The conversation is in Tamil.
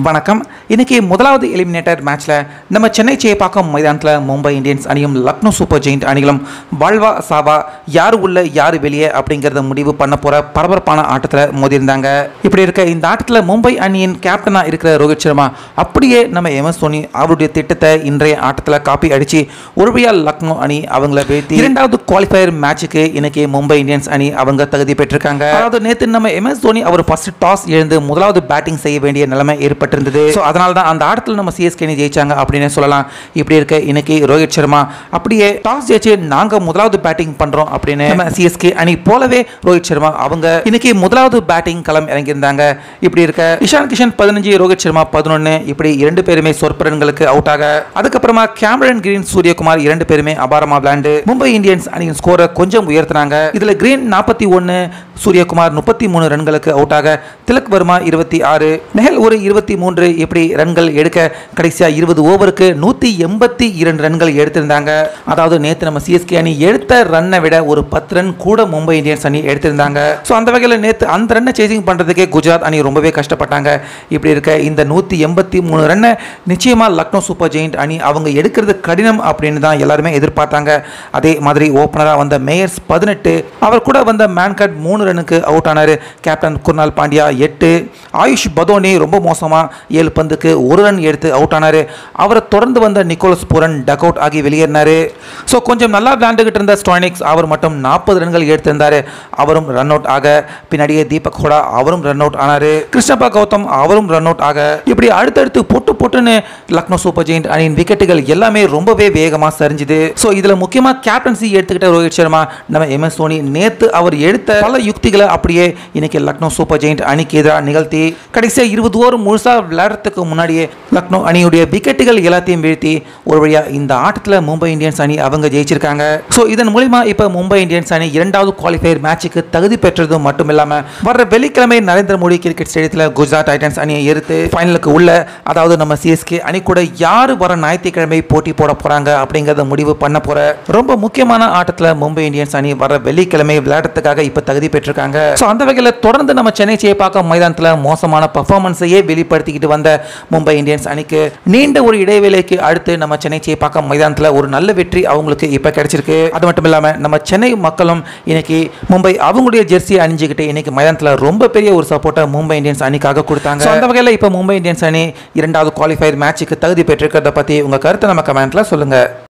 வணக்கம் இன்னைக்கு முதலாவது எலிமினேட்டர் மேட்ச்ல நம்ம சென்னை சேப்பாக்கம் மைதானத்தில் மும்பை இந்தியன்ஸ் அணியும் லக்னோ சூப்பர் ஜெயிண்ட் அணிகளும் வாழ்வா சாவா யார் உள்ள யார் வெளியே அப்படிங்கிறத முடிவு பண்ண போற பரபரப்பான ஆட்டத்தில் மோதியிருந்தாங்க இப்படி இருக்க இந்த ஆட்டத்தில் மும்பை அணியின் கேப்டனாக இருக்கிற ரோஹித் சர்மா அப்படியே நம்ம எம்எஸ் தோனி அவருடைய திட்டத்தை இன்றைய ஆட்டத்தில் காப்பி அடிச்சு ஒருவையா லக்னோ அணி அவங்கள வீழ்த்தி இரண்டாவது குவாலிஃபயர் மேட்சுக்கு இன்னைக்கு மும்பை இந்தியன்ஸ் அணி அவங்க தகுதி பெற்றிருக்காங்க அதாவது நேற்று நம்ம எம்எஸ் தோனி அவர் ஃபர்ஸ்ட் டாஸ் எழுந்து முதலாவது பேட்டிங் செய்ய வேண்டிய நிலைமை ஏற்பட்டிருந்தது ஸோ அதனால தான் அந்த ஆட்டத்தில் நம்ம சிஎஸ்கே அணி ஜெயிச்சாங்க அப்படின்னு சொல்லலாம் இப்படி இருக்க இன்னைக்கு ரோஹித் சர்மா அப்படியே டாஸ் ஜெயிச்சு நாங்க முதலாவது பேட்டிங் பண்றோம் அப்படின்னு நம்ம சிஎஸ்கே அணி போலவே ரோஹித் சர்மா அவங்க இன்னைக்கு முதலாவது பேட்டிங் களம் இறங்கியிருந்தாங்க இப்படி இருக்க இஷான் கிஷன் பதினஞ்சு ரோஹித் சர்மா பதினொன்று இப்படி இரண்டு பேருமே சொற்ப ரன்களுக்கு அவுட் ஆக அதுக்கப்புறமா கேமரன் கிரீன் சூரியகுமார் இரண்டு பேருமே அபாரமா விளையாண்டு மும்பை இந்தியன்ஸ் அணியின் ஸ்கோரை கொஞ்சம் உயர்த்தினாங்க இதுல கிரீன் நாற்பத்தி ஒன்று சூரியகுமார் முப்பத்தி மூணு ரன்களுக்கு அவுட் ஆக திலக் வர்மா இருபத்தி ஆறு நெஹல் ஒரு இருபத்தி மூன்று இப்படி ரன்கள் எடுக்க கடைசியா இருபது ஓவருக்கு நூத்தி எண்பத்தி இரண்டு ரன்கள் எடுத்திருந்தாங்க அதாவது நேற்று நம்ம சிஎஸ்கே அணி எடுத்த ரன்னை விட ஒரு பத்து ரன் கூட மும்பை இந்தியன்ஸ் அணி எடுத்திருந்தாங்க ஸோ அந்த வகையில் நேற்று அந்த ரன்னை சேசிங் பண்ணுறதுக்கே குஜராத் அணி ரொம்பவே கஷ்டப்பட்டாங்க இப்படி இருக்க இந்த நூற்றி எண்பத்தி மூணு ரன்னை நிச்சயமா லக்னோ சூப்பர் ஜெயிண்ட் அணி அவங்க எடுக்கிறது கடினம் அப்படின்னு தான் எல்லாருமே எதிர்பார்த்தாங்க அதே மாதிரி ஓப்பனராக வந்த மேயர்ஸ் பதினெட்டு அவர் கூட வந்த மேன்கட் மூணு ரனுக்கு அவுட் ஆனார் கேப்டன் குர்னால் பாண்டியா எட்டு ஆயுஷ் பதோனி ரொம்ப மோசமாக ஏழு பந்துக்கு ஒரு ரன் எடுத்து அவுட் ஆனார் அவரை தொடர்ந்து வந்த நிக்கோலஸ் பூரன் டக் அவுட் ஆகி வெளியேறினார் ஸோ கொஞ்சம் நல்லா விளையாண்டுகிட்டு இருந்த ஸ்டானிக்ஸ் அவர் மட்டும் நாற்பது ரன்கள் எடுத்திருந்தார் அவரும் ரன் அவுட் ஆக பின்னாடியே தீபக் ஹோடா அவரும் ரன் அவுட் ஆனார் கிருஷ்ணப்பா கௌதம் அவரும் ரன் அவுட் ஆக இப்படி அடுத்தடுத்து பொட்டு பொட்டுன்னு லக்னோ சூப்பர் ஜெயிண்ட் அணியின் விக்கெட்டுகள் எல்லாமே ரொம்பவே வேகமாக சரிஞ்சுது ஸோ இதில் முக்கியமாக கேப்டன்சி எடுத்துக்கிட்ட ரோஹித் சர்மா நம்ம எம்எஸ் தோனி நேற்று அவர் எடுத்த பல யுக்திகளை அப்படியே இன்னைக்கு லக்னோ சூப்பர் ஜெயிண்ட் அணிக்கு எதிராக நிகழ்த்தி கடைசியாக இருபது ஓவர் முழுசாக விளையாடுறதுக்கு முன்னாடியே லக்னோ அணியுடைய விக்கெட்டுகள் எல்லாத்தையும் வீழ்த்தி ஒரு வழியாக இந்த ஆட்டத்தில் மும்பை இந்தியன்ஸ் அணி அவங்க ஜெயிச்சிருக்காங்க ஸோ இதன் மூலிமா இப்போ மும்பை இந்தியன்ஸ் அணி இரண்டாவது குவாலிஃபயர் மேட்சுக்கு தகுதி பெற்றது மட்டும் இல்லாமல் வர வெள்ளிக்கிழமை நரேந்திர மோடி கிரிக்கெட் ஸ்டேடியத்தில் குஜராத் டைட்டன்ஸ் அணியை எதிர்த்து ஃபைனலுக்கு உள்ள அதாவது நம்ம சிஎஸ்கே அணி கூட யார் வர ஞாயிற்றுக்கிழமை போட்டி போட போறாங்க அப்படிங்கிறத முடிவு பண்ண போற ரொம்ப முக்கியமான ஆட்டத்தில் மும்பை இந்தியன்ஸ் அணி வர வெள்ளிக்கிழமை விளையாடுறதுக்காக இப்போ தகுதி பெற்றிருக்காங்க ஸோ அந்த வகையில் தொடர்ந்து நம்ம சென்னை சேப்பாக்கம் மைதானத்தில் மோசமான பர்ஃபார்மன்ஸையே வெளிப்படுத்திக்கிட்டு வந்த மும்பை இந்தியன்ஸ் அணிக்கு நீண்ட ஒரு இடைவேளைக்கு அடுத்து நம்ம சென்னை சேப்பாக்கம் மைதானத்தில் ஒரு நல்ல வெற்றி அவங்களுக்கு இப்போ கிடைச்சிருக்கு அது மட்டும் இல்லாமல் நம்ம சென்னை மக்களும் இன்னைக்கு மும்பை அவங்களுடைய ஜெர்சியை அணிஞ்சுக்கிட்டு இன்னைக்கு மைதானத்தில் ரொம்ப பெரிய ஒரு சப்போர்ட்டை மும்பை இந்தியன்ஸ் அணிக்காக கொடுத்தாங்க So, அந்த வகையில் இப்போ மும்பை இந்தியன்ஸ் அணி இரண்டாவது குவாலிஃபயர் மேட்சுக்கு தகுதி பெற்றிருக்கிறத பற்றி உங்கள் கருத்தை நம்ம கமெண்ட்ல சொல்லுங்க